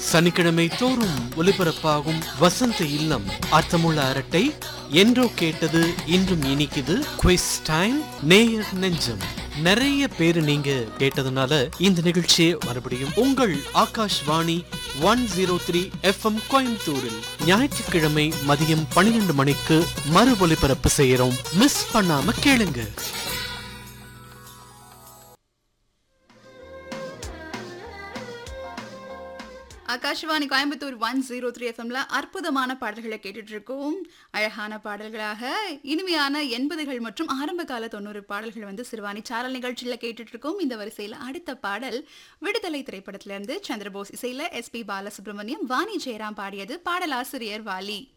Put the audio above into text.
சனிக்கிழமை தோறும் ஒலிபரப்பாகும் வசந்த இல்லம் அர்த்தமுள்ள அரட்டை என்றோ கேட்டது இன்றும் இனிக்குது குவிஸ் டைம் நேயர் நெஞ்சம் நிறைய பேரு நீங்க கேட்டதுனால இந்த நிகழ்ச்சியை மறுபடியும் உங்கள் Akashvani one zero three FM கோயம்புத்தூரில் ஞாயிற்றுக்கிழமை மதியம் பன்னிரெண்டு மணிக்கு மறு ஒலிபரப்பு செய்யறோம் மிஸ் பண்ணாம கேளுங்க Akashvani Coimbatore one zero three எஃப்எம்ல அற்புதமான பாடல்களை கேட்டுட்டு இருக்கோம் அழகான பாடல்களாக இனிமையான எண்பதுகள் மற்றும் ஆரம்ப கால தொண்ணூறு பாடல்கள் வந்து சிறுவாணி சாரல் நிகழ்ச்சியில் கேட்டுட்டு இருக்கோம் இந்த வரிசையில் அடுத்த பாடல் விடுதலை திரைப்படத்திலிருந்து சந்திரபோஸ் இசையில எஸ்பி பாலசுப்ரமணியம் வாணி ஜெயராம் பாடியது பாடலாசிரியர் வாலி